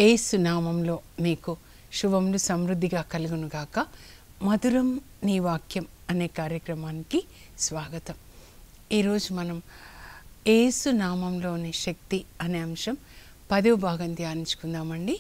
ఏసు నామంలో మీకు శుభములు సమృద్ధిగా కలుగునుగాక మధురం నీ వాక్యం అనే కార్యక్రమానికి స్వాగతం ఈరోజు మనం ఏసు నామంలోని శక్తి అనే అంశం పదవ భాగం ధ్యానించుకుందామండి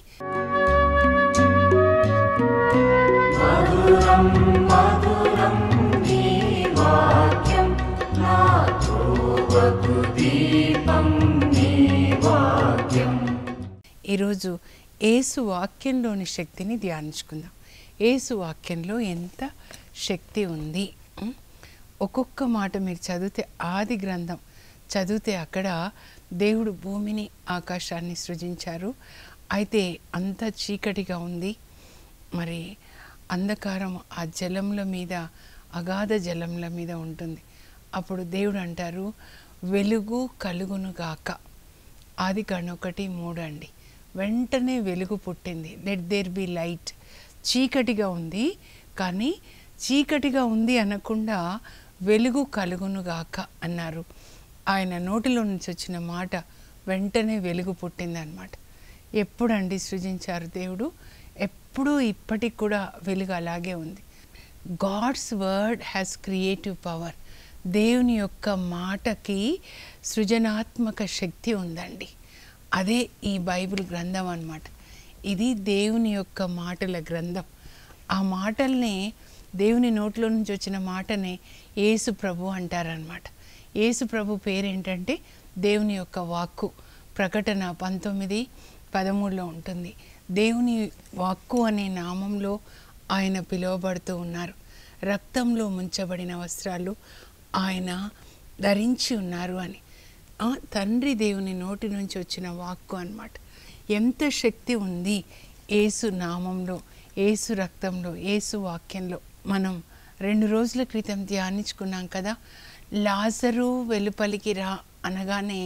ఈరోజు ఏసు వాక్యంలోని శక్తిని ధ్యానించుకుందాం ఏసు వాక్యంలో ఎంత శక్తి ఉంది ఉం? ఒక్కొక్క మాట మీరు చదివితే ఆది గ్రంథం చదివితే అక్కడ దేవుడు భూమిని ఆకాశాన్ని సృజించారు అయితే అంత చీకటిగా ఉంది మరి అంధకారం ఆ జలముల మీద అగాధ జలముల మీద ఉంటుంది అప్పుడు దేవుడు అంటారు వెలుగు కలుగునుగాక ఆది కాండం ఒకటి మూడు అండి వెంటనే వెలుగు పుట్టింది లెట్ దేర్ బి లైట్ చీకటిగా ఉంది కానీ చీకటిగా ఉంది అనకుండా వెలుగు కలుగునుగాక అన్నారు ఆయన నోటిలో నుంచి వచ్చిన మాట వెంటనే వెలుగు పుట్టిందనమాట ఎప్పుడండి సృజించారు దేవుడు ఎప్పుడూ ఇప్పటికి కూడా వెలుగు అలాగే ఉంది God's word has creative power దేవుని యొక్క మాటకి సృజనాత్మక శక్తి ఉందండి అదే ఈ బైబిల్ గ్రంథం అన్నమాట ఇది దేవుని యొక్క మాటల గ్రంథం ఆ మాటల్నే దేవుని నోట్లో నుంచి వచ్చిన మాటనే యేసు ప్రభు అంటారనమాట యేసు ప్రభు పేరేంటంటే దేవుని యొక్క వాక్కు ప్రకటన పంతొమ్మిది పదమూడులో ఉంటుంది దేవుని వాక్కు అనే నామంలో ఆయన పిలువబడుతూ ఉన్నారు రక్తంలో ముంచబడిన వస్త్రాలు ఆయన ధరించి ఉన్నారు అని ఆ, తండ్రి దేవుని నోటి నుంచి వచ్చిన వాక్కు అన్నమాట ఎంత శక్తి ఉంది ఏసు నామంలో ఏసు రక్తంలో ఏసు వాక్యంలో మనం రెండు రోజుల క్రితం ధ్యానించుకున్నాం కదా లాజరు వెలుపలికి రా అనగానే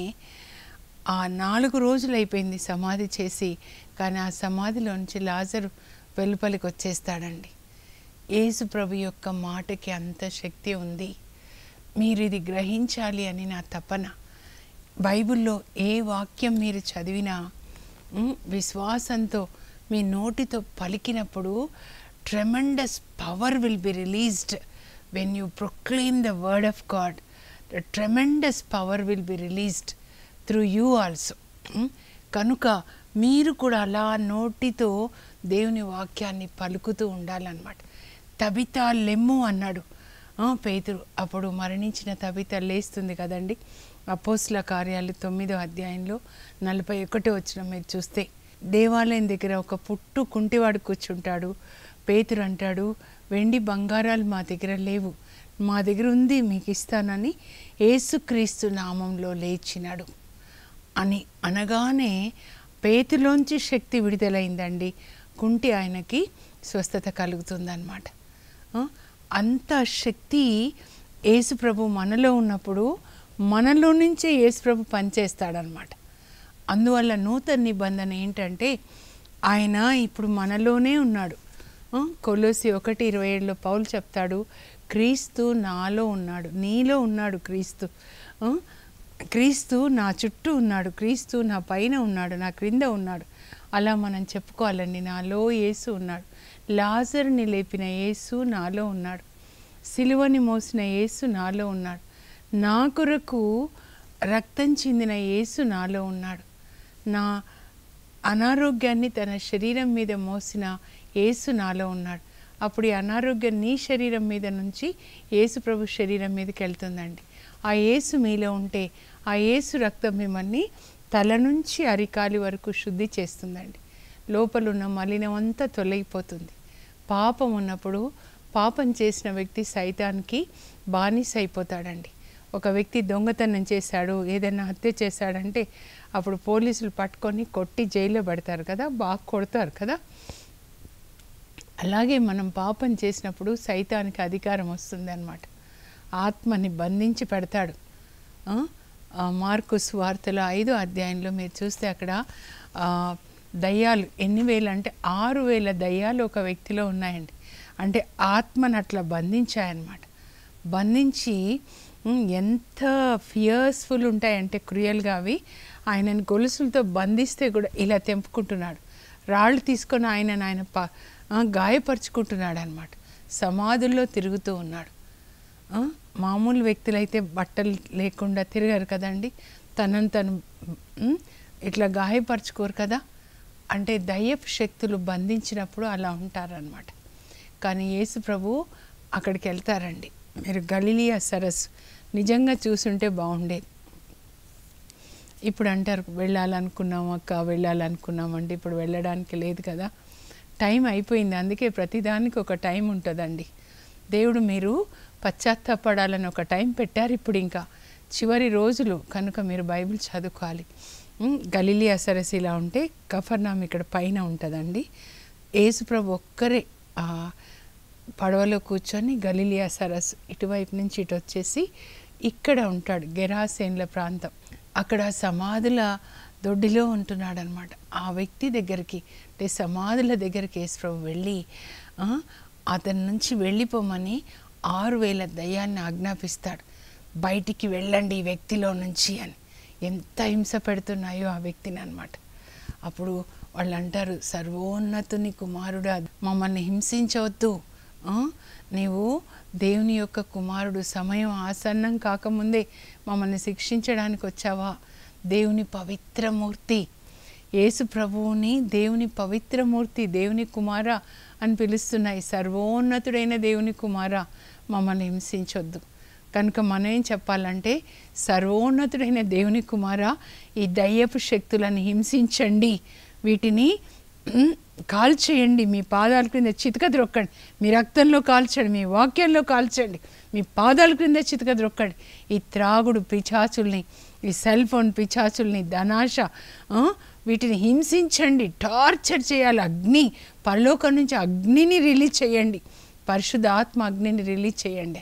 ఆ నాలుగు రోజులు అయిపోయింది సమాధి చేసి కానీ ఆ సమాధిలోంచి లాజరు వెలుపలికి వచ్చేస్తాడండి యేసు ప్రభు యొక్క మాటకి అంత శక్తి ఉంది మీరు ఇది గ్రహించాలి అని నా తపన బైబిల్లో ఏ వాక్యం మీరు చదివినా ఉమ్, విశ్వాసంతో మీ నోటితో పలికినప్పుడు tremendous power will be released when you proclaim the word of God the tremendous power will be released through you also కనుక మీరు కూడా అలా నోటితో దేవుని వాక్యాన్ని పలుకుతూ ఉండాలన్నమాట తబిత లెమ్ము అన్నాడు ఆ, పేతురు అప్పుడు మరణించిన తబిత లేస్తుంది కదండి అపోస్ల కార్యాలు తొమ్మిదో అధ్యాయంలో నలభై ఒకటి వచ్చిన మీరు చూస్తే దేవాలయం దగ్గర ఒక పుట్టు కుంటివాడు కూర్చుంటాడు పేతురు అంటాడు వెండి బంగారాలు మా దగ్గర లేవు మా దగ్గర ఉంది మీకు ఇస్తానని యేసుక్రీస్తు నామంలో లేచినాడు అని అనగానే పేతులోంచి శక్తి విడుదలైందండి కుంటి ఆయనకి స్వస్థత కలుగుతుందన్నమాట ఆ, అంత శక్తి యేసుప్రభు మనలో ఉన్నప్పుడు మనలో నుంచే యేసుప్రభు పనిచేస్తాడనమాట అందువల్ల నూతన నిబంధన ఏంటంటే ఆయన ఇప్పుడు మనలోనే ఉన్నాడు ఆ, కొలోసి ఒకటి ఇరవై ఏడులో పౌలు చెప్తాడు క్రీస్తు నాలో ఉన్నాడు నీలో ఉన్నాడు క్రీస్తు ఆ, క్రీస్తు నా చుట్టూ ఉన్నాడు క్రీస్తు నా పైన ఉన్నాడు నా క్రింద ఉన్నాడు అలా మనం చెప్పుకోవాలండి నాలో యేసు ఉన్నాడు లాజర్ని లేపిన యేసు నాలో ఉన్నాడు సిలువని మోసిన యేసు నాలో ఉన్నాడు నా కొరకు రక్తం చిందిన యేసు నాలో ఉన్నాడు నా అనారోగ్యాన్ని తన శరీరం మీద మోసిన యేసు నాలో ఉన్నాడు అప్పుడు ఈ అనారోగ్యం నీ శరీరం మీద నుంచి యేసు ప్రభు శరీరం మీదకి వెళ్తుందండి ఆ యేసు మీలో ఉంటే ఆ యేసు రక్తం మిమ్మల్ని తల నుంచి అరికాలి వరకు శుద్ధి చేస్తుందండి లోపల ఉన్న మలినం అంతా తొలగిపోతుంది పాపం ఉన్నప్పుడు పాపం చేసిన వ్యక్తి సైతానికి బానిస అయిపోతాడండి ఒక వ్యక్తి దొంగతనం చేశాడు ఏదైనా హత్య చేశాడంటే అప్పుడు పోలీసులు పట్టుకొని కొట్టి జైల్లో పెడతారు కదా బాగా కొడతారు కదా అలాగే మనం పాపం చేసినప్పుడు సైతానికి అధికారం వస్తుంది అనమాట ఆత్మని బంధించి పెడతాడు ఆ? ఆ మార్కు స్వార్థలో ఐదో అధ్యాయంలో మీరు చూస్తే అక్కడ ఆ, దయ్యాలు ఎన్ని వేలు అంటే ఆరు వేల దయ్యాలు ఒక వ్యక్తిలో ఉన్నాయండి అంటే ఆత్మను అట్లా బంధించాయన్నమాట బంధించి ఉమ్, ఎంత ఫియర్స్ఫుల్ ఉంటాయంటే క్రియల్గా అవి ఆయనని గొలుసులతో బంధిస్తే కూడా ఇలా తెంపుకుంటున్నాడు రాళ్ళు తీసుకొని ఆయన ఆయన ప ఆ, గాయపరుచుకుంటున్నాడు అనమాట సమాధుల్లో తిరుగుతూ ఉన్నాడు ఆ, మామూలు వ్యక్తులైతే బట్టలు లేకుండా తిరగారు కదండి తనను తను ఉమ్, ఇట్లా గాయపరచుకోరు కదా అంటే దయ్యపు శక్తులు బంధించినప్పుడు అలా ఉంటారనమాట కానీ యేసు ప్రభు అక్కడికి వెళ్తారండి మీరు గలిలియా సరస్సు నిజంగా చూసుంటే బాగుండేది ఇప్పుడు అంటారు వెళ్ళాలనుకున్నాం అక్క వెళ్ళాలనుకున్నామంటే ఇప్పుడు వెళ్ళడానికి లేదు కదా టైం అయిపోయింది అందుకే ప్రతిదానికి ఒక టైం ఉంటుందండి దేవుడు మీరు పశ్చాత్తాపడాలని ఒక టైం పెట్టారు ఇప్పుడు ఇంకా చివరి రోజులు కనుక మీరు బైబిల్ చదువుకోవాలి ఉమ్, గలిలియా సరస్సు ఇలా ఉంటే కఫర్నామ్ ఇక్కడ పైన ఉంటుందండి యేసుప్రభు ఒక్కరే ఆ పడవలో కూర్చొని గలిలియా సరస్సు ఇటువైపు నుంచి ఇటు వచ్చేసి ఇక్కడ ఉంటాడు గెరాసేన్ల ప్రాంతం అక్కడ సమాధుల దొడ్డిలో ఉంటున్నాడు అనమాట ఆ వ్యక్తి దగ్గరికి అంటే సమాధుల దగ్గరికి యేసుప్రభు వెళ్ళి ఆ, అతని నుంచి వెళ్ళిపోమని ఆరు వేల దయ్యాన్ని ఆజ్ఞాపిస్తాడు బయటికి వెళ్ళండి ఈ వ్యక్తిలో నుంచి అని ఎంత హింస పెడుతున్నాయో ఆ వ్యక్తిని అనమాట అప్పుడు వాళ్ళు అంటారు సర్వోన్నతుని కుమారుడా మమ్మల్ని హింసించవద్దు ఆ? నీవు దేవుని యొక్క కుమారుడు సమయం ఆసన్నం కాకముందే మమ్మల్ని శిక్షించడానికి వచ్చావా దేవుని పవిత్రమూర్తి యేసు ప్రభువుని దేవుని పవిత్రమూర్తి దేవుని కుమార అని పిలుస్తున్నాయి సర్వోన్నతుడైన దేవుని కుమార మమ్మల్ని హింసించొద్దు కనుక మనం ఏం చెప్పాలంటే సర్వోన్నతుడైన దేవుని కుమార ఈ దయ్యపు శక్తులను హింసించండి వీటిని ఉమ్, కాల్చేయండి మీ పాదాల క్రింద చితక ద్రొక్కండి మీ రక్తంలో కాల్చండి మీ వాక్యంలో కాల్చండి మీ పాదాల క్రింద చితక ద్రొక్కండి ఈ త్రాగుడు పిచాచుల్ని ఈ సెల్ ఫోన్ పిచాచుల్ని ధనాశ ఆ, వీటిని హింసించండి టార్చర్ చేయాలి అగ్ని పరలోకం నుంచి అగ్నిని రిలీజ్ చేయండి పరిశుద్ధ ఆత్మ అగ్నిని రిలీజ్ చేయండి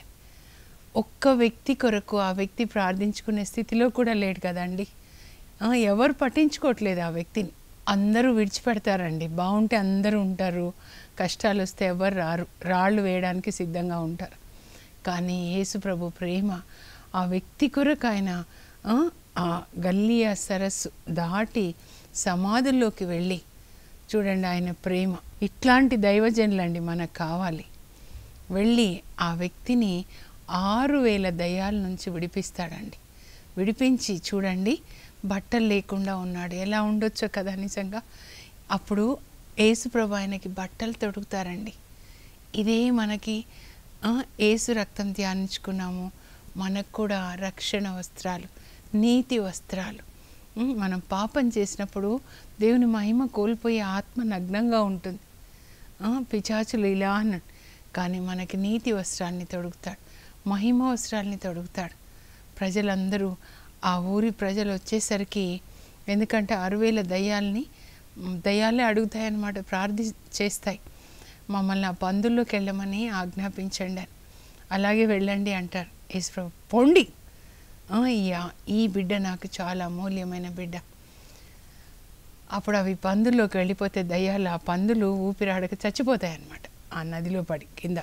ఒక్క వ్యక్తి కొరకు ఆ వ్యక్తి ప్రార్థించుకునే స్థితిలో కూడా లేడు కదండి ఆ, ఎవరు పట్టించుకోవట్లేదు ఆ వ్యక్తిని అందరూ విడిచిపెడతారండి బాగుంటే అందరూ ఉంటారు కష్టాలు వస్తే ఎవరు రారు రాళ్ళు వేయడానికి సిద్ధంగా ఉంటారు కానీ యేసు ప్రభు ప్రేమ ఆ వ్యక్తి కొరకు ఆయన ఆ, ఆ గల్లియా సరస్సు దాటి సమాధుల్లోకి వెళ్ళి చూడండి ఆయన ప్రేమ ఇట్లాంటి దైవజనులండి మనకు కావాలి వెళ్ళి ఆ వ్యక్తిని ఆరు వేల దయ్యాల నుంచి విడిపిస్తాడండి విడిపించి చూడండి బట్టలు లేకుండా ఉన్నాడు ఎలా ఉండొచ్చో కదా నిజంగా అప్పుడు యేసుప్రభు ఆయనకి బట్టలు తొడుగుతారండి ఇదే మనకి ఆ, యేసు రక్తం ధ్యానించుకున్నాము మనకు కూడా రక్షణ వస్త్రాలు నీతి వస్త్రాలు ఉమ్, మనం పాపం చేసినప్పుడు దేవుని మహిమ కోల్పోయి ఆత్మ నగ్నంగా ఉంటుంది ఆ, పిచాచులు ఇలా అన్నాడు కానీ మనకి నీతి వస్త్రాన్ని తొడుగుతాడు మహిమ వస్త్రాల్ని తొడుగుతాడు ప్రజలందరూ ఆ ఊరి ప్రజలు వచ్చేసరికి ఎందుకంటే అరువేల దయ్యాల్ని మ్, దయ్యాలే అడుగుతాయన్నమాట ప్రార్థి చేస్తాయి మమ్మల్ని ఆ పందుల్లోకి వెళ్ళమని ఆజ్ఞాపించండి అని అలాగే వెళ్ళండి అంటారు యేసుప్రభు పొండి ఆ, ఈ ఆ- ఈ బిడ్డ నాకు చాలా అమూల్యమైన బిడ్డ అప్పుడు అవి పందుల్లోకి వెళ్ళిపోతే దయ్యాలు ఆ పందులు ఊపిరాడక చచ్చిపోతాయి అన్నమాట ఆ నదిలో పడి కింద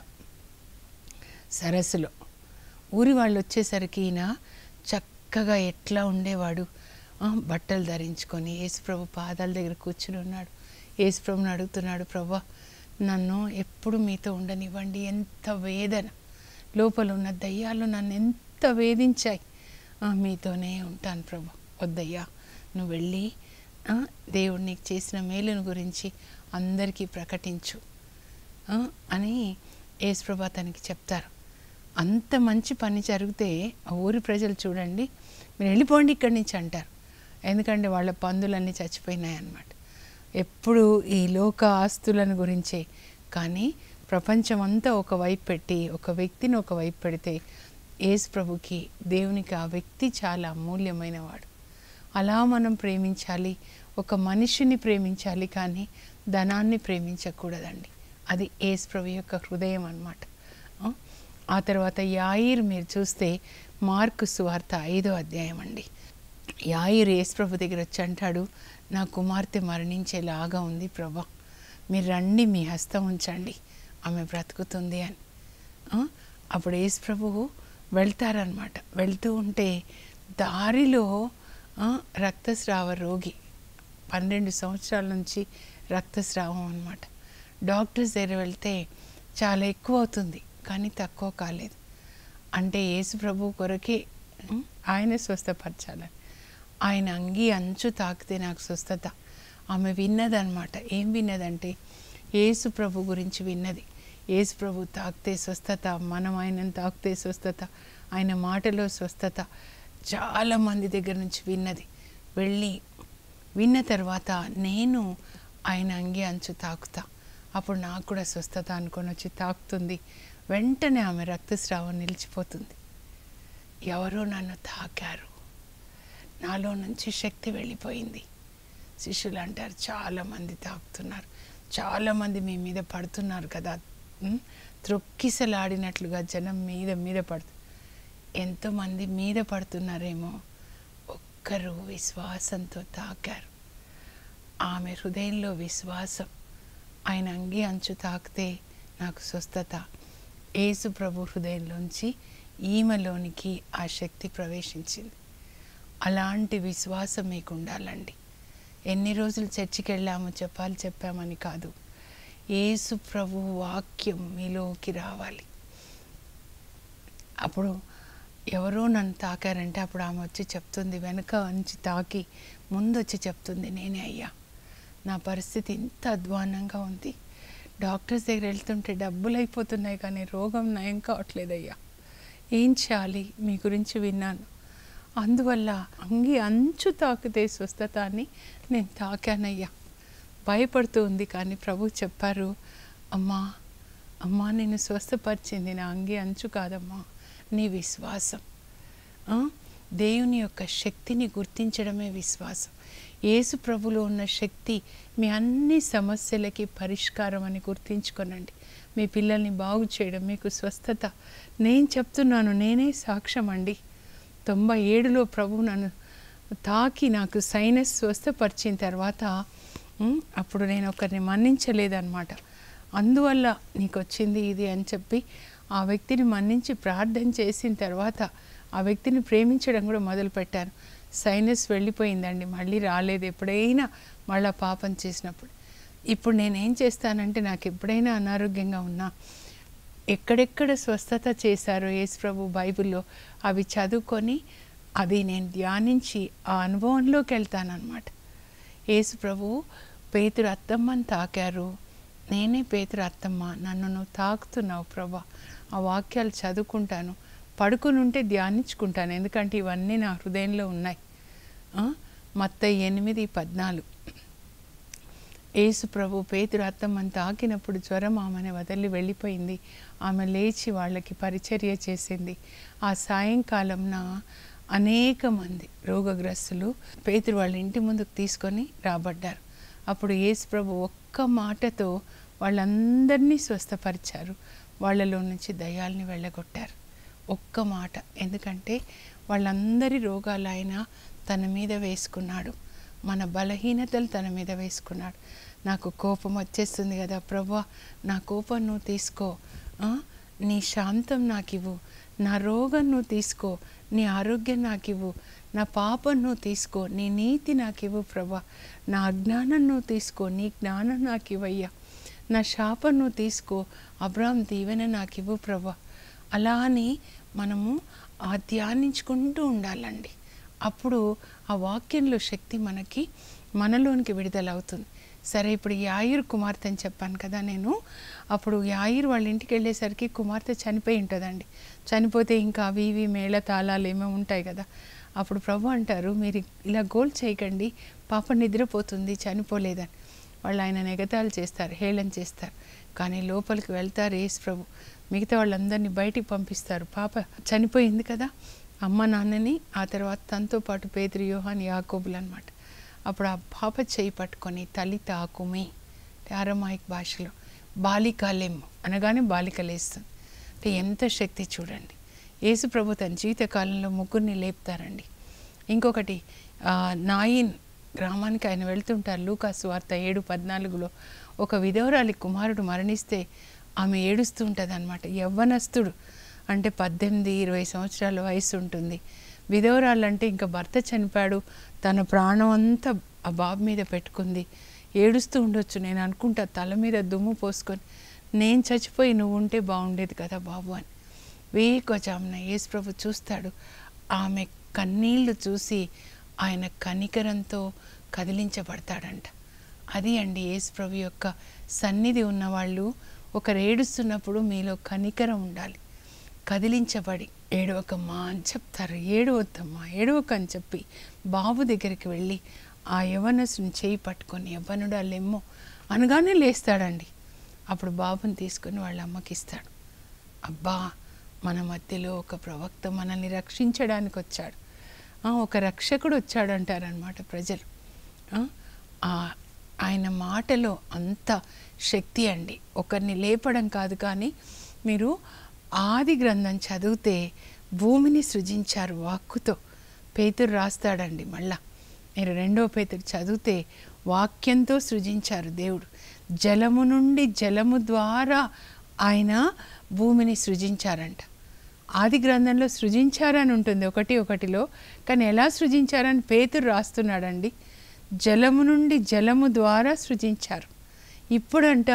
సరస్సులో ఊరి వాళ్ళు వచ్చేసరికి ఈయన చక్కగా ఎట్లా ఉండేవాడు ఆ, బట్టలు ధరించుకొని యేసుప్రభు పాదాల దగ్గర కూర్చుని ఉన్నాడు యేసుప్రభుని అడుగుతున్నాడు ప్రభా నన్ను ఎప్పుడు మీతో ఉండనివ్వండి ఎంత వేదన లోపల ఉన్న దయ్యాలు నన్ను ఎంత వేధించాయి ఆ, మీతోనే ఉంటాను ప్రభు వద్దయ్యా నువ్వు వెళ్ళి ఆ, దేవుడు నీకు చేసిన మేలును గురించి అందరికీ ప్రకటించు ఆ, అని యేసుప్రభా తనకి చెప్తారు అంత మంచి పని జరిగితే ఆ ఊరి ప్రజలు చూడండి మీరు వెళ్ళిపోండి ఇక్కడి నుంచి అంటారు ఎందుకంటే వాళ్ళ పందులన్నీ చచ్చిపోయినాయి అన్నమాట ఎప్పుడు ఈ లోక ఆస్తులను గురించే కానీ ప్రపంచం అంతా ఒక వైపు పెట్టి ఒక వ్యక్తిని ఒక వైపు పెడితే యేసు ప్రభుకి దేవునికి ఆ వ్యక్తి చాలా అమూల్యమైన వాడు అలా మనం ప్రేమించాలి ఒక మనిషిని ప్రేమించాలి కానీ ధనాన్ని ప్రేమించకూడదండి అది యేసు ప్రభు యొక్క హృదయం అన్నమాట ఆ? ఆ తర్వాత యాయిర్ మీరు చూస్తే మార్కు సువార్త ఐదో అధ్యాయం అండి యాయిర్ యేసు ప్రభు దగ్గర వచ్చి అంటాడు నా కుమార్తె మరణించేలాగా ఉంది ప్రభా మీరు రండి మీ హస్తం ఉంచండి ఆమె బ్రతుకుతుంది అని ఆ? అప్పుడు యేసు ప్రభువు వెళ్తారనమాట వెళ్తూ ఉంటే దారిలో ఆ, రక్తస్రావ రోగి పన్నెండు సంవత్సరాల నుంచి రక్తస్రావం అన్నమాట డాక్టర్స్ దగ్గర వెళ్తే చాలా ఎక్కువ అవుతుంది కానీ తక్కువ కాలేదు అంటే యేసు ప్రభు కొరకే ఉమ్, ఆయన స్వస్థపరచాలని ఆయన అంగి అంచు తాకితే నాకు స్వస్థత ఆమె విన్నదనమాట ఏం విన్నదంటే యేసు ప్రభు గురించి విన్నది యేసు ప్రభు తాకితే స్వస్థత మనం ఆయనను తాకితే స్వస్థత ఆయన మాటలో స్వస్థత చాలా మంది దగ్గర నుంచి విన్నది వెళ్ళి విన్న తర్వాత నేను ఆయన అంగి అంచు తాకుతా అప్పుడు నాకు కూడా స్వస్థత అనుకొని వచ్చి తాకుతుంది వెంటనే ఆమె రక్తస్రావం నిలిచిపోతుంది ఎవరో నన్ను తాకారు నాలో నుంచి శక్తి వెళ్ళిపోయింది శిష్యులు అంటారు చాలామంది తాకుతున్నారు చాలామంది మీ మీద పడుతున్నారు కదా ఉమ్, త్రొక్కిసలాడినట్లుగా జనం మీద మీద పడుతు ఎంతోమంది మీద పడుతున్నారేమో ఒక్కరు విశ్వాసంతో తాకారు ఆమె హృదయంలో విశ్వాసం ఆయన అంగి అంచు తాకితే నాకు స్వస్థత యేసు ప్రభు హృదయంలోంచి ఈమెలోనికి ఆ శక్తి ప్రవేశించింది అలాంటి విశ్వాసం మీకు ఉండాలండి ఎన్ని రోజులు చర్చికి వెళ్ళామో చెప్పాలి చెప్పామని కాదు యేసు ప్రభు వాక్యం మీలోకి రావాలి అప్పుడు ఎవరో నన్ను తాకారంటే అప్పుడు ఆమె వచ్చి చెప్తుంది వెనక నుంచి తాకి ముందు వచ్చి చెప్తుంది నేనే అయ్యా నా పరిస్థితి ఇంత అధ్వానంగా ఉంది డాక్టర్స్ దగ్గర వెళ్తుంటే డబ్బులు అయిపోతున్నాయి కానీ రోగం నయం కావట్లేదయ్యా ఏం చేయాలి మీ గురించి విన్నాను అందువల్ల అంగి అంచు తాకితే స్వస్థత అని నేను తాకానయ్యా భయపడుతూ ఉంది కానీ ప్రభు చెప్పారు అమ్మా అమ్మా నేను స్వస్థపరిచింది నా అంగి అంచు కాదమ్మా నీ విశ్వాసం ఆ? దేవుని యొక్క శక్తిని గుర్తించడమే విశ్వాసం యేసు ప్రభులో ఉన్న శక్తి మీ అన్ని సమస్యలకి పరిష్కారం అని గుర్తించుకోనండి మీ పిల్లల్ని బాగు చేయడం మీకు స్వస్థత నేను చెప్తున్నాను నేనే సాక్ష్యం అండి తొంభై ఏడులో ప్రభు నన్ను తాకి నాకు సైనస్ స్వస్థపరిచిన తర్వాత ఉమ్, అప్పుడు నేను ఒకరిని మన్నించలేదన్నమాట అందువల్ల నీకు వచ్చింది ఇది అని చెప్పి ఆ వ్యక్తిని మన్నించి ప్రార్థన చేసిన తర్వాత ఆ వ్యక్తిని ప్రేమించడం కూడా మొదలుపెట్టాను సైనస్ వెళ్ళిపోయిందండి మళ్ళీ రాలేదు ఎప్పుడైనా మళ్ళా పాపం చేసినప్పుడు ఇప్పుడు నేనేం చేస్తానంటే నాకు ఎప్పుడైనా అనారోగ్యంగా ఉన్నా ఎక్కడెక్కడ స్వస్థత చేశారో యేసు ప్రభు బైబిల్లో అవి చదువుకొని అది నేను ధ్యానించి ఆ అనుభవంలోకి వెళ్తానన్నమాట యేసు ప్రభు పేతురు అత్తమ్మని తాకారు నేనే పేతురు అత్తమ్మ నన్ను నువ్వు తాకుతున్నావు ప్రభా ఆ వాక్యాలు చదువుకుంటాను పడుకుని ఉంటే ధ్యానించుకుంటాను ఎందుకంటే ఇవన్నీ నా హృదయంలో ఉన్నాయి ఆ? మత్తయి ఎనిమిది పద్నాలుగు యేసు ప్రభు పేతురు అత్తమ్మని తాకినప్పుడు జ్వరం ఆమెను వదిలి వెళ్ళిపోయింది ఆమె లేచి వాళ్ళకి పరిచర్య చేసింది ఆ సాయంకాలంన అనేక మంది రోగగ్రస్తులు పేతురు వాళ్ళ ఇంటి ముందుకు తీసుకొని రాబడ్డారు అప్పుడు యేసు ప్రభు ఒక్క మాటతో వాళ్ళందరినీ స్వస్థపరిచారు వాళ్ళలో నుంచి దయాల్ని వెళ్ళగొట్టారు ఒక్క మాట ఎందుకంటే వాళ్ళందరి రోగాలు ఆయన తన మీద వేసుకున్నాడు మన బలహీనతలు తన మీద వేసుకున్నాడు నాకు కోపం వచ్చేస్తుంది కదా ప్రభా నా కోపం నువ్వు తీసుకో ఆ? నీ శాంతం నాకు ఇవ్వు నా రోగం నువ్వు తీసుకో నీ ఆరోగ్యం నాకు ఇవ్వు నా పాపం నువ్వు తీసుకో నీ నీతి నాకు ఇవ్వు ప్రభా నా అజ్ఞానం నువ్వు తీసుకో నీ జ్ఞానం నాకు ఇవ్వయ్యా నా శాపం నువ్వు తీసుకో అబ్రామ్ దీవెన నాకు ఇవ్వు ప్రభా అలా అని మనము ఆ ధ్యానించుకుంటూ ఉండాలండి అప్పుడు ఆ వాక్యంలో శక్తి మనకి మనలోనికి విడుదల అవుతుంది సరే ఇప్పుడు యాయిర్ కుమార్తె అని చెప్పాను కదా నేను అప్పుడు యాయిర్ వాళ్ళ ఇంటికి వెళ్ళేసరికి కుమార్తె చనిపోయి ఉంటుందండి చనిపోతే ఇంకా అవి ఇవి మేళ తాళాలు ఏమో ఉంటాయి కదా అప్పుడు ప్రభు అంటారు మీరు ఇలా గోల్ చేయకండి పాప నిద్రపోతుంది చనిపోలేదని వాళ్ళు ఆయన ఎగతాళి చేస్తారు హేళన చేస్తారు కానీ లోపలికి వెళ్తారు యేసు ప్రభు మిగతా వాళ్ళందరినీ బయటికి పంపిస్తారు పాప చనిపోయింది కదా అమ్మ నాన్నని ఆ తర్వాత తనతో పాటు పేదరి యోహాన్ యాకోబులు అనమాట అప్పుడు ఆ పాప చేయి పట్టుకొని తల్లి తాకుమి అరమాయిక్ భాషలో బాలికాలేం అనగానే బాలికలేస్తుంది అంటే ఎంత శక్తి చూడండి యేసు ప్రభు తన జీవితకాలంలో ముగ్గురిని లేపుతారండి ఇంకొకటి ఆ, నాయిన్ గ్రామానికి ఆయన వెళ్తుంటారు లూకాసు వార్త ఏడు పద్నాలుగులో ఒక విధవరాలి కుమారుడు మరణిస్తే ఆమె ఏడుస్తూ ఉంటుంది అనమాట యవ్వనస్తుడు అంటే పద్దెనిమిది ఇరవై సంవత్సరాల వయసు ఉంటుంది విధవరాలు అంటే ఇంకా భర్త చనిపోయాడు తన ప్రాణం అంతా ఆ బాబు మీద పెట్టుకుంది ఏడుస్తూ ఉండొచ్చు నేను అనుకుంటా తల మీద దుమ్ము పోసుకొని నేను చచ్చిపోయి నువ్వు ఉంటే బాగుండేది కదా బాబు అని వేకొజామున యేసు ప్రభు చూస్తాడు ఆమె కన్నీళ్లు చూసి ఆయన కనికరంతో కదిలించబడతాడంట అది అండి యేసు ప్రభు యొక్క సన్నిధి ఉన్నవాళ్ళు ఒకరు ఏడుస్తున్నప్పుడు మీలో కనికరం ఉండాలి కదిలించబడి ఏడవకమ్మా అని చెప్తారు ఏడవద్దమ్మా ఏడవక అని చెప్పి బాబు దగ్గరికి వెళ్ళి ఆ యవనసుని చేయి పట్టుకొని యవ్వనుడు లెమ్మో అనగానే లేస్తాడండి అప్పుడు బాబుని తీసుకొని వాళ్ళ అమ్మకి ఇస్తాడు అబ్బా మన మధ్యలో ఒక ప్రవక్త మనల్ని రక్షించడానికి వచ్చాడు ఆ, ఒక రక్షకుడు వచ్చాడు అంటారనమాట ప్రజలు ఆ, ఆ, ఆయన మాటలో అంత శక్తి అండి ఒకరిని లేపడం కాదు కానీ మీరు ఆది గ్రంథం చదివితే భూమిని సృజించారు వాక్కుతో పేతురు రాస్తాడండి మళ్ళా మీరు రెండో పేతురు చదివితే వాక్యంతో సృజించారు దేవుడు జలము నుండి జలము ద్వారా ఆయన భూమిని సృజించారంట ఆది గ్రంథంలో సృజించారని ఉంటుంది ఒకటి ఒకటిలో కానీ ఎలా సృజించారని పేతురు రాస్తున్నాడండి జలము నుండి జలము ద్వారా సృజించారు ఇప్పుడంట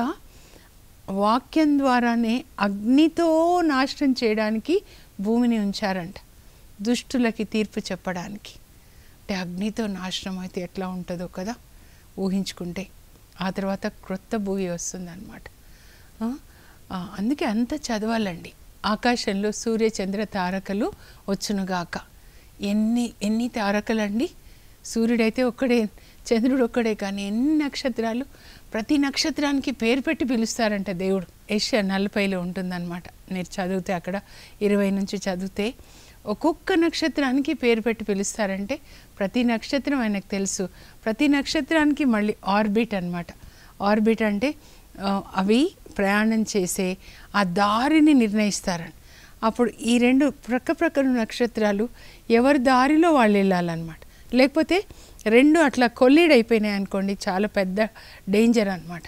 వాక్యం ద్వారానే అగ్నితో నాశనం చేయడానికి భూమిని ఉంచారంట దుష్టులకి తీర్పు చెప్పడానికి అంటే అగ్నితో నాశనం అయితే ఎట్లా ఉంటుందో కదా ఊహించుకుంటే ఆ తర్వాత క్రొత్త భూమి వస్తుందన్నమాట ఆ, ఆ, అందుకే అంత చదవాలండి ఆకాశంలో సూర్య చంద్ర తారకలు వచ్చునుగాక ఎన్ని ఎన్ని తారకలండి సూర్యుడైతే ఒక్కడే చంద్రుడు ఒక్కడే కానీ ఎన్ని నక్షత్రాలు ప్రతి నక్షత్రానికి పేరు పెట్టి పిలుస్తారంట దేవుడు ఏషియా నలభైలో ఉంటుందన్నమాట మీరు చదివితే అక్కడ ఇరవై నుంచి చదివితే ఒక్కొక్క నక్షత్రానికి పేరు పెట్టి పిలుస్తారంటే ప్రతి నక్షత్రం ఆయనకు తెలుసు ప్రతి నక్షత్రానికి మళ్ళీ ఆర్బిట్ అన్నమాట ఆర్బిట్ అంటే ఆ, అవి ప్రయాణం చేసే ఆ దారిని నిర్ణయిస్తారని అప్పుడు ఈ రెండు ప్రక్క ప్రక్కన నక్షత్రాలు ఎవరి దారిలో వాళ్ళు వెళ్ళాలన్నమాట లేకపోతే రెండు అట్లా కొల్లీడ్ అయిపోయినాయి అనుకోండి చాలా పెద్ద డేంజర్ అన్నమాట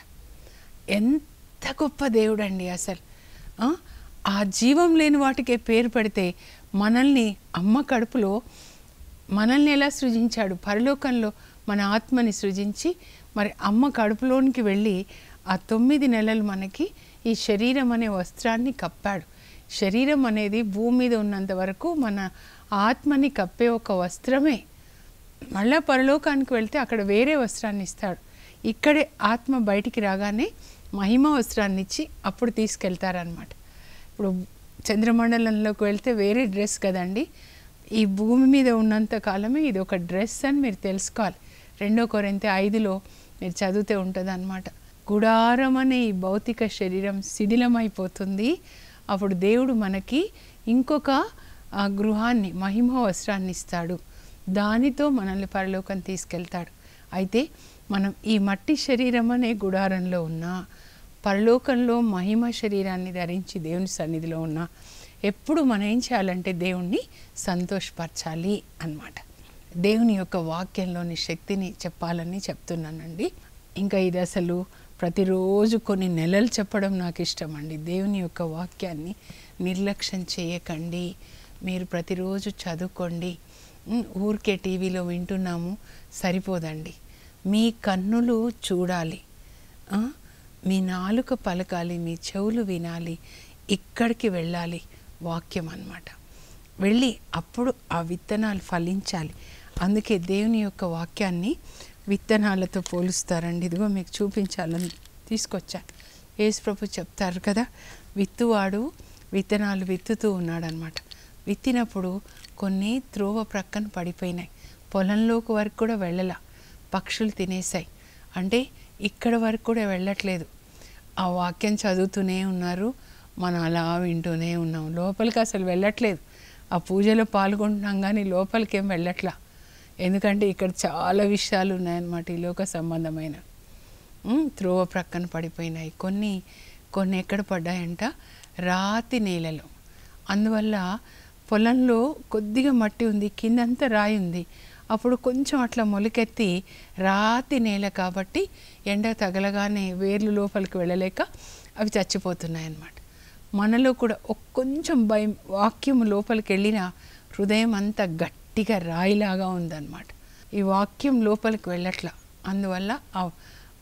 ఎంత గొప్ప దేవుడు అండి అసలు ఆ? ఆ జీవం లేని వాటికే పేరు పెడితే మనల్ని అమ్మ కడుపులో మనల్ని ఎలా సృజించాడు పరలోకంలో మన ఆత్మని సృజించి మరి అమ్మ కడుపులోనికి వెళ్ళి ఆ తొమ్మిది నెలలు మనకి ఈ శరీరం అనే వస్త్రాన్ని కప్పాడు శరీరం అనేది భూమి మీద ఉన్నంత వరకు మన ఆత్మని కప్పే ఒక వస్త్రమే మళ్ళా పరలోకానికి వెళ్తే అక్కడ వేరే వస్త్రాన్ని ఇస్తాడు ఇక్కడే ఆత్మ బయటికి రాగానే మహిమ వస్త్రాన్ని ఇచ్చి అప్పుడు తీసుకెళ్తారనమాట ఇప్పుడు చంద్రమండలంలోకి వెళ్తే వేరే డ్రెస్ కదండి ఈ భూమి మీద ఉన్నంత కాలమే ఇది ఒక డ్రెస్ అని మీరు తెలుసుకోవాలి రెండో కొరింత ఐదులో మీరు చదివితే ఉంటుంది అనమాట గుడారం అనే ఈ భౌతిక శరీరం శిథిలమైపోతుంది అప్పుడు దేవుడు మనకి ఇంకొక ఆ గృహాన్ని మహిమ వస్త్రాన్ని ఇస్తాడు దానితో మనల్ని పరలోకం తీసుకెళ్తాడు అయితే మనం ఈ మట్టి శరీరం అనే గుడారంలో ఉన్నా పరలోకంలో మహిమ శరీరాన్ని ధరించి దేవుని సన్నిధిలో ఉన్నా ఎప్పుడు మనం ఏం చేయాలంటే దేవుణ్ణి సంతోషపరచాలి అన్నమాట దేవుని యొక్క వాక్యంలోని శక్తిని చెప్పాలని చెప్తున్నానండి ఇంకా ఇది అసలు ప్రతిరోజు కొన్ని నెలలు చెప్పడం నాకు ఇష్టం అండి దేవుని యొక్క వాక్యాన్ని నిర్లక్ష్యం చేయకండి మీరు ప్రతిరోజు చదువుకోండి ఉమ్, ఊరికే టీవీలో వింటున్నాము సరిపోదండి మీ కన్నులు చూడాలి ఆ? మీ నాలుక పలకాలి మీ చెవులు వినాలి ఇక్కడికి వెళ్ళాలి వాక్యం అన్నమాట వెళ్ళి అప్పుడు ఆ విత్తనాలు ఫలించాలి అందుకే దేవుని యొక్క వాక్యాన్ని విత్తనాలతో పోలుస్తారండి ఇదిగో మీకు చూపించాలని తీసుకొచ్చాను యేసుప్రభు చెప్తారు కదా విత్తువాడు విత్తనాలు విత్తుతూ ఉన్నాడనమాట విత్తినప్పుడు కొన్ని త్రోవ ప్రక్కన పడిపోయినాయి పొలంలోకి వరకు కూడా వెళ్ళలా పక్షులు తినేసాయి అంటే ఇక్కడ వరకు కూడా వెళ్ళట్లేదు ఆ వాక్యం చదువుతూనే ఉన్నారు మనం అలా వింటూనే ఉన్నాం లోపలికి అసలు వెళ్ళట్లేదు ఆ పూజలో పాల్గొంటున్నాం కానీ లోపలికి ఏం వెళ్ళట్లా ఎందుకంటే ఇక్కడ చాలా విషయాలు ఉన్నాయన్నమాట ఈ లోక సంబంధమైన ఉమ్, త్రోవ ప్రక్కన పడిపోయినాయి కొన్ని కొన్ని ఎక్కడ పడ్డాయంట రాతి నేలలో అందువల్ల పొలంలో కొద్దిగా మట్టి ఉంది కిందంతా రాయి ఉంది అప్పుడు కొంచెం అట్లా మొలకెత్తి రాతి నేల కాబట్టి ఎండ తగలగానే వేర్లు లోపలికి వెళ్ళలేక అవి చచ్చిపోతున్నాయి అన్నమాట మనలో కూడా ఒక్ కొంచెం భయం వాక్యం లోపలికి వెళ్ళిన హృదయం అంతా గట్టిగా రాయిలాగా ఉందన్నమాట ఈ వాక్యం లోపలికి వెళ్ళట్లా అందువల్ల ఆ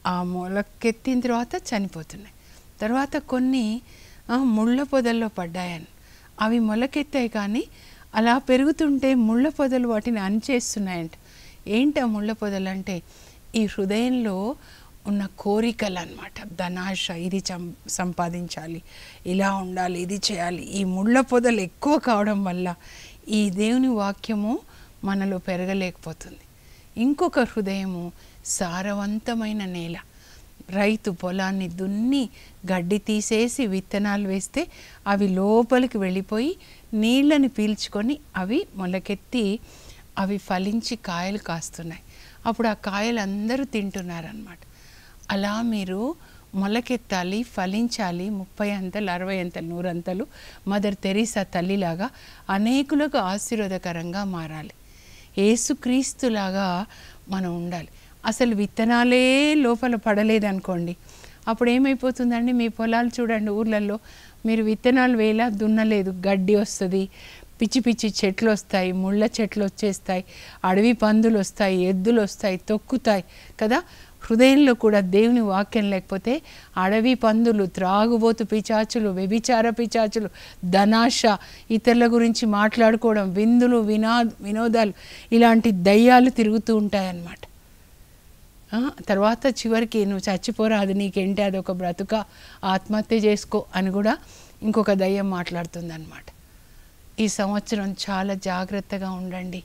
ఆ మొలకెత్తిన తర్వాత చనిపోతున్నాయి తర్వాత కొన్ని ఆ, ముళ్ళ పొదల్లో పడ్డాయని అవి మొలకెత్తాయి కానీ అలా పెరుగుతుంటే ముళ్ళ పొదలు వాటిని అణిచేస్తున్నాయంట ఏంటి ఆ ముళ్ళ పొదలు అంటే ఈ హృదయంలో ఉన్న కోరికలు అనమాట ధనాశ ఇది చం సంపాదించాలి ఇలా ఉండాలి ఇది చేయాలి ఈ ముళ్ళ పొదలు ఎక్కువ కావడం వల్ల ఈ దేవుని వాక్యము మనలో పెరగలేకపోతుంది ఇంకొక హృదయము సారవంతమైన నేల రైతు పొలాన్ని దున్ని గడ్డి తీసేసి విత్తనాలు వేస్తే అవి లోపలికి వెళ్ళిపోయి నీళ్ళని పీల్చుకొని అవి మొలకెత్తి అవి ఫలించి కాయలు కాస్తున్నాయి అప్పుడు ఆ కాయలు అందరూ తింటున్నారనమాట అలా మీరు మొలకెత్తాలి ఫలించాలి ముప్పై అంతలు అరవై అంతలు నూరంతలు మదర్ తెరీసా తల్లిలాగా అనేకులకు ఆశీర్వాదకరంగా మారాలి ఏసుక్రీస్తులాగా మనం ఉండాలి అసలు విత్తనాలే లోపల పడలేదనుకోండి అప్పుడు ఏమైపోతుందండి మీ పొలాలు చూడండి ఊర్లలో మీరు విత్తనాలు వేలా దున్నలేదు గడ్డి వస్తుంది పిచ్చి పిచ్చి చెట్లు వస్తాయి ముళ్ళ చెట్లు వచ్చేస్తాయి అడవి పందులు వస్తాయి ఎద్దులు వస్తాయి తొక్కుతాయి కదా హృదయంలో కూడా దేవుని వాక్యం లేకపోతే అడవి పందులు త్రాగుబోతు పిచాచులు వ్యభిచార పిచాచులు ధనాశ ఇతరుల గురించి మాట్లాడుకోవడం విందులు వినా వినోదాలు ఇలాంటి దయ్యాలు తిరుగుతూ ఉంటాయన్నమాట ఆ, తర్వాత చివరికి నువ్వు చచ్చిపోరా అది నీకేంటి అది ఒక బ్రతుక ఆత్మహత్య చేసుకో అని కూడా ఇంకొక దయ్యం మాట్లాడుతుందన్నమాట ఈ సంవత్సరం చాలా జాగ్రత్తగా ఉండండి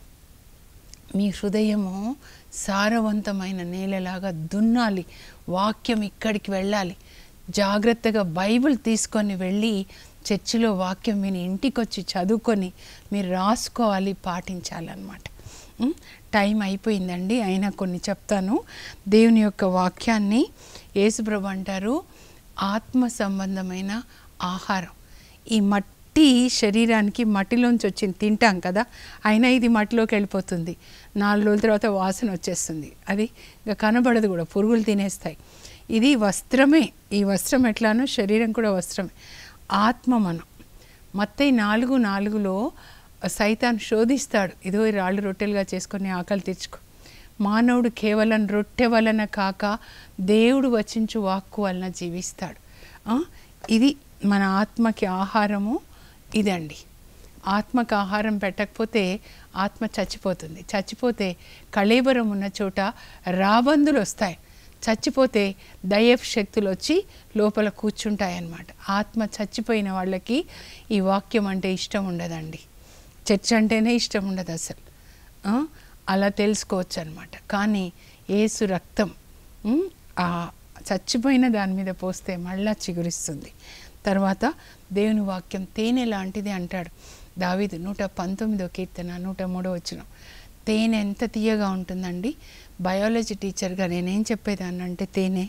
మీ హృదయము సారవంతమైన నేలలాగా దున్నాలి వాక్యం ఇక్కడికి వెళ్ళాలి జాగ్రత్తగా బైబిల్ తీసుకొని వెళ్ళి చర్చిలో వాక్యం విని ఇంటికి వచ్చి చదువుకొని మీరు రాసుకోవాలి పాటించాలన్నమాట ఉం? టైం అయిపోయిందండి అయినా కొన్ని చెప్తాను దేవుని యొక్క వాక్యాన్ని యేసుప్రభు అంటారు ఆత్మ సంబంధమైన ఆహారం ఈ మట్టి శరీరానికి మట్టిలోంచి వచ్చింది తింటాం కదా అయినా ఇది మట్టిలోకి వెళ్ళిపోతుంది నాలుగు రోజుల తర్వాత వాసన వచ్చేస్తుంది అది ఇంకా కనబడదు కూడా పురుగులు తినేస్తాయి ఇది వస్త్రమే ఈ వస్త్రం ఎట్లానో శరీరం కూడా వస్త్రమే ఆత్మ మనం మత్తయి నాలుగు నాలుగులో సైతాన్ శోధిస్తాడు ఇదో ఈ రాళ్ళు రొట్టెలుగా చేసుకొని ఆకలి తెచ్చుకో మానవుడు కేవలం రొట్టె వలన కాక దేవుడు వచించు వాక్కు వలన జీవిస్తాడు ఆ, ఇది మన ఆత్మకి ఆహారము ఇదండి ఆత్మకు ఆహారం పెట్టకపోతే ఆత్మ చచ్చిపోతుంది చచ్చిపోతే కళేబరం ఉన్న చోట రాబందులు వస్తాయి చచ్చిపోతే దయఫ్ శక్తులు వచ్చి లోపల కూర్చుంటాయన్నమాట ఆత్మ చచ్చిపోయిన వాళ్ళకి ఈ వాక్యం అంటే ఇష్టం ఉండదండి చర్చ్ అంటేనే ఇష్టం ఉండదు అసలు ఆ, అలా తెలుసుకోవచ్చు అనమాట కానీ ఏసు రక్తం ఉమ్, ఆ చచ్చిపోయిన దాని మీద పోస్తే మళ్ళా చిగురిస్తుంది తర్వాత దేవుని వాక్యం తేనె లాంటిది అంటాడు దావీదు నూట పంతొమ్మిదో కీర్తన నూట మూడో వచ్చిన తేనె ఎంత తీయగా ఉంటుందండి బయాలజీ టీచర్గా నేనేం చెప్పేదాన్ని అంటే తేనె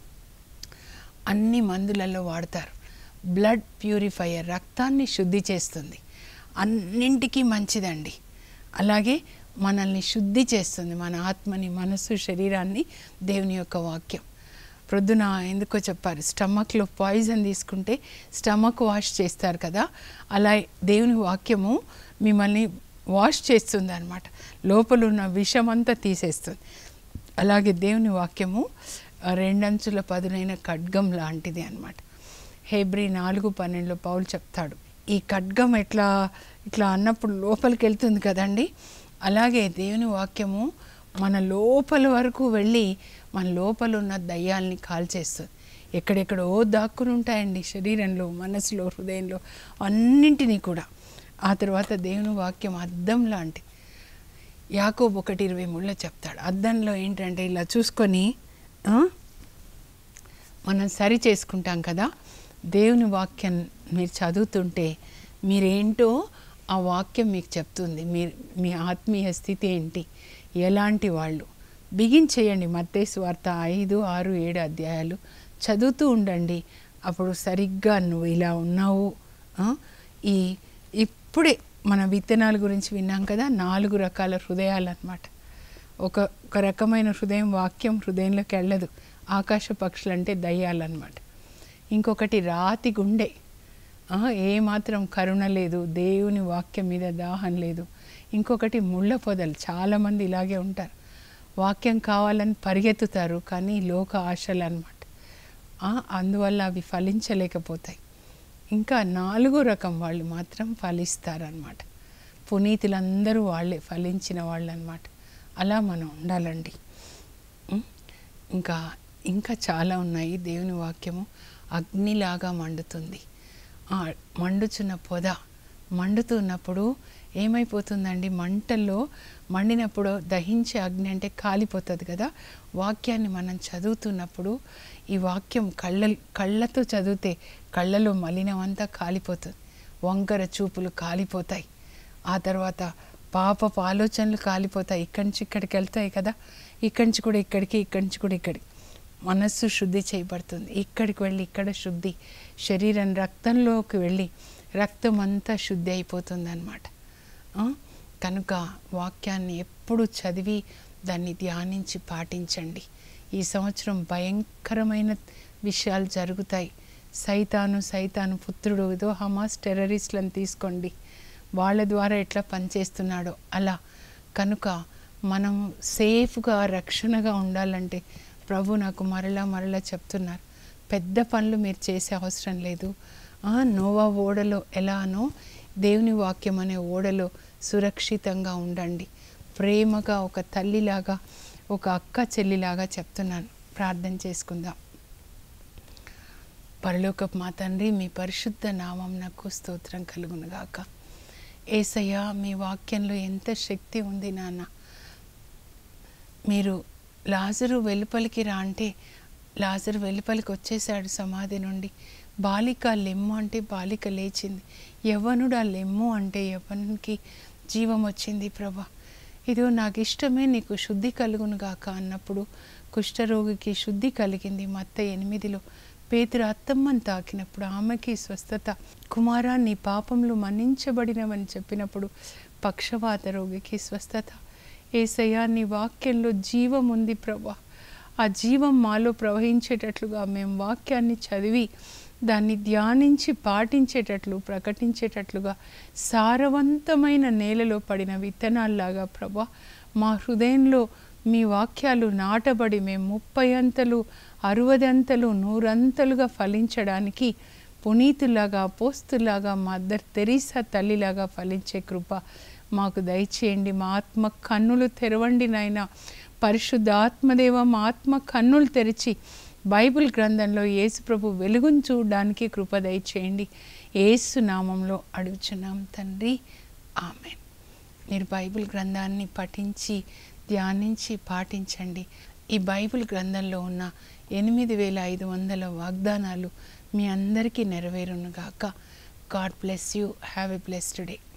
అన్ని మందులలో వాడతారు బ్లడ్ ప్యూరిఫైయర్ రక్తాన్ని శుద్ధి చేస్తుంది అన్నింటికీ మంచిదండి అలాగే మనల్ని శుద్ధి చేస్తుంది మన ఆత్మని మనసు శరీరాన్ని దేవుని యొక్క వాక్యం ప్రొద్దున ఎందుకో చెప్పారు స్టమక్లో పాయిజన్ తీసుకుంటే స్టమక్ వాష్ చేస్తారు కదా అలా దేవుని వాక్యము మిమ్మల్ని వాష్ చేస్తుంది అనమాట లోపల ఉన్న విషమంతా తీసేస్తుంది అలాగే దేవుని వాక్యము ఆ, రెండంచుల పదునైన ఖడ్గం లాంటిది అన్నమాట హేబ్రి నాలుగు పన్నెండులో పౌలు చెప్తాడు ఈ ఖడ్గం ఎట్లా ఇట్లా అన్నప్పుడు లోపలికి వెళ్తుంది కదండి అలాగే దేవుని వాక్యము మన లోపల వరకు వెళ్ళి మన లోపల ఉన్న దయ్యాల్ని కాల్చేస్తుంది ఎక్కడెక్కడో దాక్కుని ఉంటాయండి శరీరంలో మనసులో హృదయంలో అన్నింటినీ కూడా ఆ తర్వాత దేవుని వాక్యం అద్దం లాంటి యాకోబు ఒకటి ఇరవై మూడులో చెప్తాడు అద్దంలో ఏంటంటే ఇలా చూసుకొని ఆ, మనం సరి చేసుకుంటాం కదా దేవుని వాక్యం మీరు చదువుతుంటే మీరేంటో ఆ వాక్యం మీకు చెప్తుంది మీరు మీ ఆత్మీయ స్థితి ఏంటి ఎలాంటి వాళ్ళు బిగిన్ చేయండి మత్తేసు వార్త ఐదు ఆరు ఏడు అధ్యాయాలు చదువుతూ ఉండండి అప్పుడు సరిగ్గా నువ్వు ఇలా ఉన్నావు ఆ, ఈ ఇప్పుడే మన విత్తనాల గురించి విన్నాం కదా నాలుగు రకాల హృదయాలు అన్నమాట ఒక ఒక రకమైన హృదయం వాక్యం హృదయంలోకి వెళ్ళదు ఆకాశ పక్షులు అంటే దయ్యాలన్నమాట ఇంకొకటి రాతి గుండె ఆ, ఏమాత్రం కరుణ లేదు దేవుని వాక్యం మీద దాహం లేదు ఇంకొకటి ముళ్ళ పొదలు చాలామంది ఇలాగే ఉంటారు వాక్యం కావాలని పరిగెత్తుతారు కానీ లోక ఆశలు అనమాట అందువల్ల అవి ఫలించలేకపోతాయి ఇంకా నాలుగో రకం వాళ్ళు మాత్రం ఫలిస్తారనమాట పునీతులందరూ వాళ్ళే ఫలించిన వాళ్ళు అనమాట అలా మనం ఉండాలండి ఉం? ఇంకా ఇంకా చాలా ఉన్నాయి దేవుని వాక్యము అగ్నిలాగా మండుతుంది ఆ మండుచున్న పొద మండుతున్నప్పుడు ఏమైపోతుందండి మంటల్లో మండినప్పుడు దహించే అగ్ని అంటే కాలిపోతుంది కదా వాక్యాన్ని మనం చదువుతున్నప్పుడు ఈ వాక్యం కళ్ళ కళ్ళతో చదివితే కళ్ళలో మలినమంతా కాలిపోతుంది వంకర చూపులు కాలిపోతాయి ఆ తర్వాత పాపపు ఆలోచనలు కాలిపోతాయి ఇక్కడి నుంచి ఇక్కడికి వెళ్తాయి కదా ఇక్కడి నుంచి కూడా ఇక్కడికి ఇక్కడి నుంచి కూడా ఇక్కడికి మనస్సు శుద్ధి చేయబడుతుంది ఇక్కడికి వెళ్ళి ఇక్కడ శుద్ధి శరీరం రక్తంలోకి వెళ్ళి రక్తం అంతా శుద్ధి అయిపోతుంది అనమాట కనుక వాక్యాన్ని ఎప్పుడు చదివి దాన్ని ధ్యానించి పాటించండి ఈ సంవత్సరం భయంకరమైన విషయాలు జరుగుతాయి సైతాను సైతాను పుత్రుడు ఏదో హమాస్ టెర్రరిస్టులను తీసుకోండి వాళ్ళ ద్వారా ఎట్లా పనిచేస్తున్నాడో అలా కనుక మనం సేఫ్గా రక్షణగా ఉండాలంటే ప్రభు నాకు మరలా మరలా చెప్తున్నారు పెద్ద పనులు మీరు చేసే అవసరం లేదు ఆ, నోవా ఓడలో ఎలానో దేవుని వాక్యం అనే ఓడలో సురక్షితంగా ఉండండి ప్రేమగా ఒక తల్లిలాగా ఒక అక్క చెల్లిలాగా చెప్తున్నాను ప్రార్థన చేసుకుందాం పరలోకపు మా తండ్రి మీ పరిశుద్ధ నామం నాకు స్తోత్రం కలుగునుగాక ఏసయ్య మీ వాక్యంలో ఎంత శక్తి ఉంది నాన్న మీరు లాజరు వెలుపలికి రా అంటే లాజరు వెలుపలికి వచ్చేసాడు సమాధి నుండి బాలిక లెమ్ము అంటే బాలిక లేచింది యవ్వనుడు ఆ లెమ్ము అంటే యవ్వనునికి జీవం వచ్చింది ప్రభా ఇదో నాకు ఇష్టమే నీకు శుద్ధి కలుగును గాక అన్నప్పుడు కుష్ఠరోగికి శుద్ధి కలిగింది మత్త ఎనిమిదిలో పేతురు అత్తమ్మని తాకినప్పుడు ఆమెకి స్వస్థత కుమారా నీ పాపములు మన్నించబడినవని చెప్పినప్పుడు పక్షవాత రోగికి స్వస్థత ఏసయ్యా నీ వాక్యంలో జీవం ఉంది ప్రభా ఆ జీవం మాలో ప్రవహించేటట్లుగా మేము వాక్యాన్ని చదివి దాన్ని ధ్యానించి పాటించేటట్లు ప్రకటించేటట్లుగా సారవంతమైన నేలలో పడిన విత్తనాల్లాగా ప్రభా మా హృదయంలో మీ వాక్యాలు నాటబడి మేము ముప్పై అంతలు అరవదంతలు నూరంతలుగా ఫలించడానికి పునీతులాగా పోస్తులాగా మా అద్దరు తెరీసా తల్లిలాగా ఫలించే కృప మాకు దయచేయండి మా ఆత్మ కన్నులు తెరవండి నాయన పరిశుద్ధ ఆత్మదేవ మా ఆత్మ కన్నులు తెరిచి బైబిల్ గ్రంథంలో యేసు ప్రభు వెలుగును చూడడానికి కృప దయచేయండి యేసు నామంలో అడుగుచున్నాం తండ్రి ఆమెన్ మీరు బైబిల్ గ్రంథాన్ని పఠించి ధ్యానించి పాటించండి ఈ బైబిల్ గ్రంథంలో ఉన్న ఎనిమిది వేల ఐదు వందల వాగ్దానాలు మీ అందరికీ నెరవేరునుగాక God bless you have a blessed day